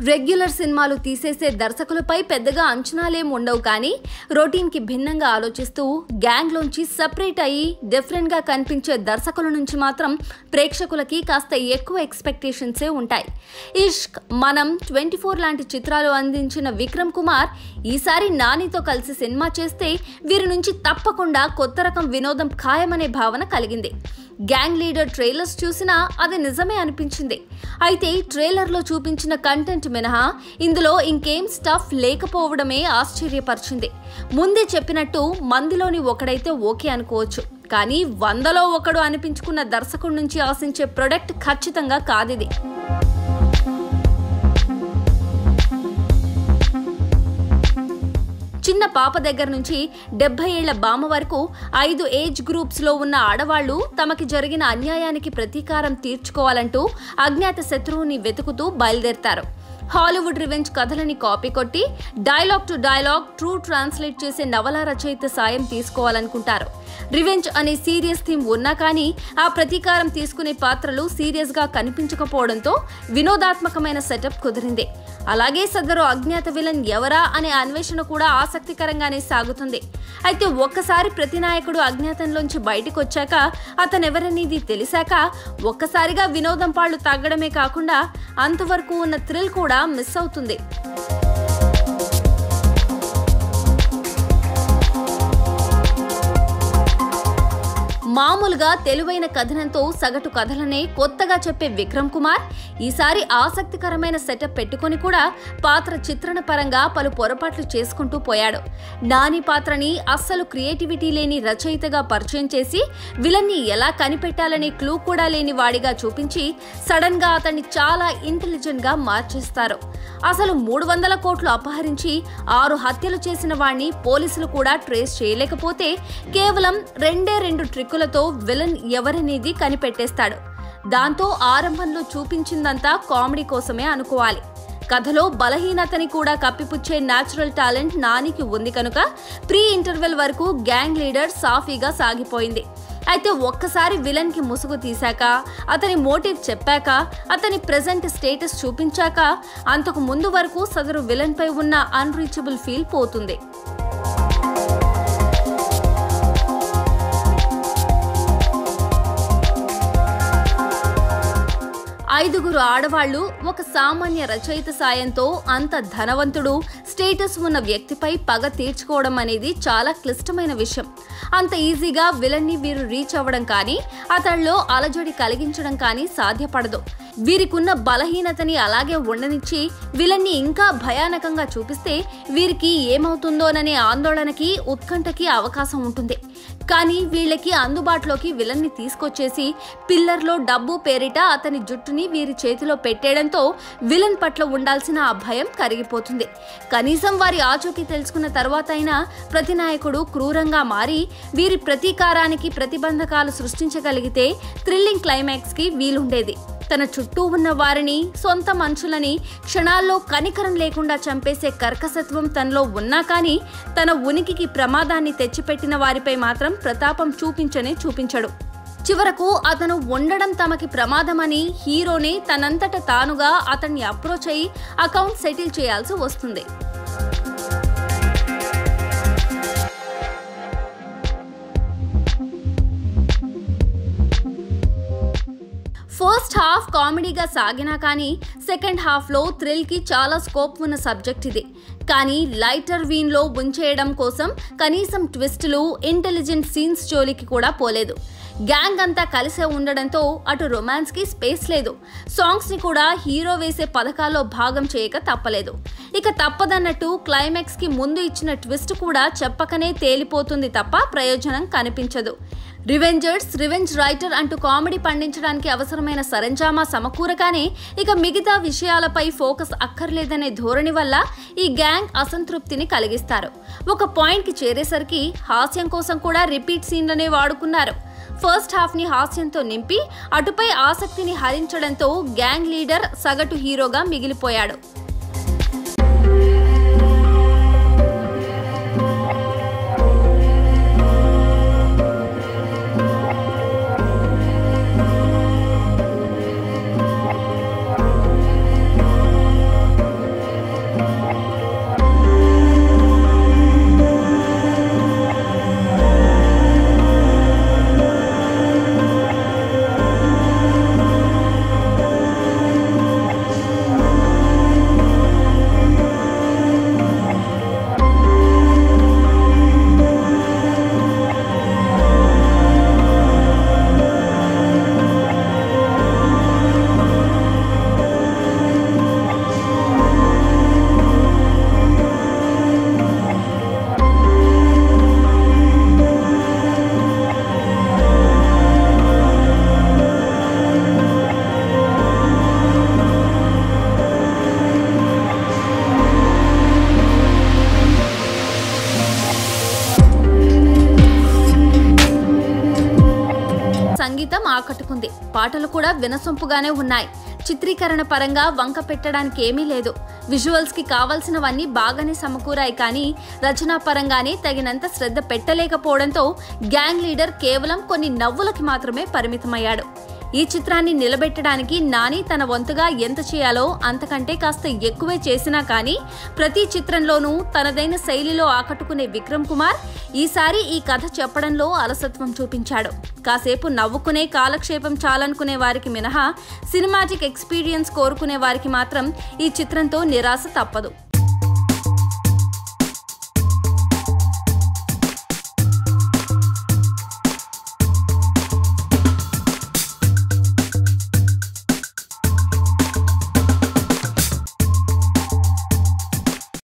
regular సినిమాలు తీసేసే దర్శకులపై పెద్దగా అంచనాలేం ఉండవు కానీ రొటీన్కి భిన్నంగా ఆలోచిస్తూ గ్యాంగ్లోంచి సపరేట్ అయ్యి డిఫరెంట్గా కనిపించే దర్శకుల నుంచి మాత్రం ప్రేక్షకులకి కాస్త ఎక్కువ ఎక్స్పెక్టేషన్సే ఉంటాయి ఇష్క్ మనం ట్వంటీ ఫోర్ లాంటి చిత్రాలు అందించిన విక్రమ్ కుమార్ ఈసారి నానితో కలిసి సినిమా చేస్తే వీరి నుంచి తప్పకుండా కొత్త రకం వినోదం ఖాయమనే భావన కలిగింది గ్యాంగ్ లీడర్ ట్రైలర్స్ చూసినా అది నిజమే అనిపించింది అయితే ట్రైలర్లో చూపించిన కంటెంట్ మినహా ఇందులో ఇంకేం స్టఫ్ లేకపోవడమే ఆశ్చర్యపరిచింది ముందే చెప్పినట్టు మందిలోని ఒకడైతే ఓకే అనుకోవచ్చు కానీ వందలో ఒకడు అనిపించుకున్న దర్శకుడి నుంచి ఆశించే ప్రొడక్ట్ ఖచ్చితంగా కాదిది చిన్న పాప దగ్గర నుంచి డెబ్బై ఏళ్ల బామ్మ వరకు ఐదు ఏజ్ గ్రూప్స్లో ఉన్న ఆడవాళ్లు తమకి జరిగిన అన్యాయానికి ప్రతీకారం తీర్చుకోవాలంటూ అజ్ఞాత శత్రువుని వెతుకుతూ బయలుదేరతారు హాలీవుడ్ రివెంజ్ కథలని కాపీ కొట్టి dialogue to dialogue true translate చేసే నవల రచయిత సాయం తీసుకోవాలనుకుంటారు రివెంజ్ అనే సీరియస్ థీమ్ ఉన్నా కానీ ఆ ప్రతీకారం తీసుకునే పాత్రలు సీరియస్గా కనిపించకపోవడంతో వినోదాత్మకమైన సెటప్ కుదిరింది అలాగే సదరు అజ్ఞాత విలన్ ఎవరా అనే అన్వేషణ కూడా ఆసక్తికరంగానే సాగుతుంది అయితే ఒక్కసారి ప్రతినాయకుడు అజ్ఞాతంలోంచి బయటకు వచ్చాక అతనెవరనేది తెలిసాక ఒక్కసారిగా వినోదం పాళ్ళు తగ్గడమే కాకుండా అంతవరకు ఉన్న థ్రిల్ కూడా మిస్ అవుతుంది మామూలుగా తెలివైన కథనంతో సగటు కథలనే కొత్తగా చెప్పే విక్రమ్ కుమార్ ఈసారి ఆసక్తికరమైన సెటప్ పెట్టుకొని కూడా పాత్ర చిత్రణ పరంగా పలు పొరపాట్లు చేసుకుంటూ పోయాడు నాని పాత్రని అస్సలు క్రియేటివిటీ లేని రచయితగా పరిచయం చేసి విలన్ని ఎలా కనిపెట్టాలనే క్లూ కూడా లేని వాడిగా చూపించి సడన్ గా అతన్ని చాలా ఇంటెలిజెంట్ గా మార్చేస్తారు అసలు మూడు వందల కోట్లు అపహరించి ఆరు హత్యలు చేసిన వాణ్ణి పోలీసులు కూడా ట్రేస్ చేయలేకపోతే కేవలం రెండే రెండు ట్రిక్కులతో విలన్ ఎవరనేది కనిపెట్టేస్తాడు దాంతో ఆరంభంలో చూపించిందంతా కామెడీ కోసమే అనుకోవాలి కథలో బలహీనతని కూడా కప్పిపుచ్చే న్యాచురల్ టాలెంట్ నానికి ఉంది కనుక ప్రీ ఇంటర్వెల్ వరకు గ్యాంగ్ లీడర్ సాఫీగా సాగిపోయింది అయితే ఒక్కసారి విలన్ కి ముసుగు తీశాక అతని మోటివ్ చెప్పాక అతని ప్రెజెంట్ స్టేటస్ చూపించాక అంతకు ముందు వరకు సదరు విలన్ పై ఉన్న అన్రీచబుల్ ఫీల్ పోతుంది ఐదుగురు ఆడవాళ్లు ఒక సామాన్య రచయిత సాయంతో అంత ధనవంతుడు స్టేటస్ ఉన్న వ్యక్తిపై పగ తీర్చుకోవడం అనేది చాలా క్లిష్టమైన విషయం అంత ఈజీగా విలన్ని వీరు రీచ్ అవ్వడం కానీ అతడిలో అలజడి కలిగించడం కానీ సాధ్యపడదు వీరికున్న బలహీనతని అలాగే ఉండనిచ్చి విలన్ని ఇంకా భయానకంగా చూపిస్తే వీరికి ఏమవుతుందోననే ఆందోళనకి ఉత్కంఠకి అవకాశం ఉంటుంది కానీ వీళ్ళకి అందుబాటులోకి విలన్ని తీసుకొచ్చేసి పిల్లర్లో డబ్బు పేరిట అతని జుట్టుని వీరి చేతిలో పెట్టేయడంతో విలన్ పట్ల ఉండాల్సిన ఆ భయం కరిగిపోతుంది కనీసం వారి ఆచూకీ తెలుసుకున్న తర్వాత అయినా ప్రతినాయకుడు క్రూరంగా మారి వీరి ప్రతీకారానికి ప్రతిబంధకాలు సృష్టించగలిగితే థ్రిల్లింగ్ క్లైమాక్స్కి వీలుండేది తన చుట్టూ ఉన్న వారిని సొంత మనుషులని క్షణాల్లో కనికరం లేకుండా చంపేసే కర్కసత్వం తనలో ఉన్నా కానీ తన ఉనికికి ప్రమాదాన్ని తెచ్చిపెట్టిన వారిపై మాత్రం ప్రతాపం చూపించనే చూపించడు చివరకు అతను ఉండడం తమకి ప్రమాదమని హీరోనే తనంతట తానుగా అతన్ని అప్రోచ్ అయి అకౌంట్ సెటిల్ చేయాల్సి వస్తుంది ఫస్ట్ హాఫ్ కామెడీగా సాగినా కానీ సెకండ్ హాఫ్లో థ్రిల్కి చాలా స్కోప్ ఉన్న సబ్జెక్ట్ ఇది కానీ లైటర్ వీన్లో ఉంచేయడం కోసం కనీసం ట్విస్టులు ఇంటెలిజెంట్ సీన్స్ జోలికి కూడా పోలేదు గ్యాంగ్ అంతా కలిసే ఉండడంతో అటు రొమాన్స్కి స్పేస్ లేదు సాంగ్స్ని కూడా హీరో వేసే పథకాల్లో భాగం చేయక తప్పలేదు ఇక తప్పదన్నట్టు క్లైమాక్స్కి ముందు ఇచ్చిన ట్విస్ట్ కూడా చెప్పకనే తేలిపోతుంది తప్ప ప్రయోజనం కనిపించదు రివెంజర్స్ రివెంజ్ రైటర్ అంటూ కామెడీ పండించడానికి అవసరమైన సరంజామా సమకూరగానే ఇక మిగతా విషయాలపై ఫోకస్ అక్కర్లేదనే ధోరణి వల్ల ఈ గ్యాంగ్ అసంతృప్తిని కలిగిస్తారు ఒక పాయింట్కి చేరేసరికి హాస్యం కోసం కూడా రిపీట్ సీన్లనే వాడుకున్నారు ఫస్ట్ హాఫ్ని హాస్యంతో నింపి అటుపై ఆసక్తిని హరించడంతో గ్యాంగ్ లీడర్ సగటు హీరోగా మిగిలిపోయాడు ఆకట్టుకుంది పాటలు కూడా వినసొంపుగానే ఉన్నాయి చిత్రీకరణ పరంగా వంక పెట్టడానికి ఏమీ లేదు విజువల్స్ కి కావాల్సినవన్నీ బాగానే సమకూరాయి కానీ రచనా పరంగానే తగినంత శ్రద్ధ పెట్టలేకపోవడంతో గ్యాంగ్ లీడర్ కేవలం కొన్ని నవ్వులకి మాత్రమే పరిమితమయ్యాడు ఈ చిత్రాన్ని నిలబెట్టడానికి నాని తన వంతుగా ఎంత చేయాలో అంతకంటే కాస్త ఎక్కువే చేసినా కానీ ప్రతి చిత్రంలోనూ తనదైన శైలిలో ఆకట్టుకునే విక్రమ్ కుమార్ ఈసారి ఈ కథ చెప్పడంలో అలసత్వం చూపించాడు కాసేపు నవ్వుకునే కాలక్షేపం చాలనుకునే వారికి మినహా సినిమాటిక్ ఎక్స్పీరియన్స్ కోరుకునే వారికి మాత్రం ఈ చిత్రంతో నిరాశ తప్పదు